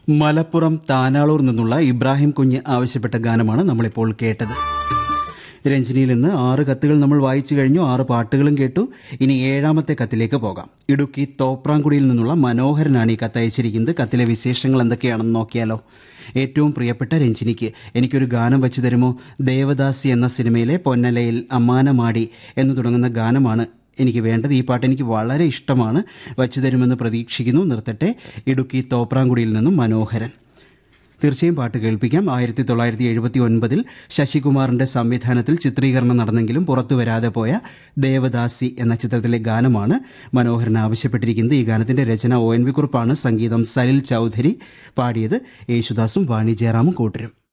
മലപ്പുറം താനാളൂർ നിന്നുള്ള ഇബ്രാഹിം കുഞ്ഞ് ആവശ്യപ്പെട്ട ഗാനമാണ് നമ്മളിപ്പോൾ കേട്ടത് രഞ്ജിനിയിൽ നിന്ന് ആറ് കത്തുകൾ നമ്മൾ വായിച്ചു കഴിഞ്ഞു ആറ് പാട്ടുകളും കേട്ടു ഇനി ഏഴാമത്തെ കത്തിലേക്ക് പോകാം ഇടുക്കി തോപ്രാംകുടിയിൽ നിന്നുള്ള മനോഹരനാണ് ഈ കത്ത് അയച്ചിരിക്കുന്നത് കത്തിലെ വിശേഷങ്ങൾ എന്തൊക്കെയാണെന്ന് നോക്കിയാലോ ഏറ്റവും പ്രിയപ്പെട്ട രഞ്ജിനിക്ക് എനിക്കൊരു ഗാനം വെച്ചു തരുമോ ദേവദാസി എന്ന സിനിമയിലെ പൊന്നലയിൽ അമ്മാനമാടി എന്ന് തുടങ്ങുന്ന ഗാനമാണ് എനിക്ക് വേണ്ടത് ഈ പാട്ട് എനിക്ക് വളരെ ഇഷ്ടമാണ് വച്ചു തരുമെന്ന് പ്രതീക്ഷിക്കുന്നു നിർത്തട്ടെ ഇടുക്കി തോപ്രാംകുടിയിൽ നിന്നും മനോഹരൻ തീർച്ചയായും പാട്ട് കേൾപ്പിക്കാം ആയിരത്തി തൊള്ളായിരത്തി എഴുപത്തി ഒൻപതിൽ ശശികുമാറിന്റെ സംവിധാനത്തിൽ ചിത്രീകരണം നടന്നെങ്കിലും പുറത്തു വരാതെ പോയ ദേവദാസി എന്ന ചിത്രത്തിലെ ഗാനമാണ് മനോഹരൻ ആവശ്യപ്പെട്ടിരിക്കുന്നത് ഈ ഗാനത്തിന്റെ രചന ഒ എൻ വി കുറുപ്പാണ് സംഗീതം സലിൽ ചൗധരി പാടിയത് യേശുദാസും വാണി ജയറാമും കൂട്ടരും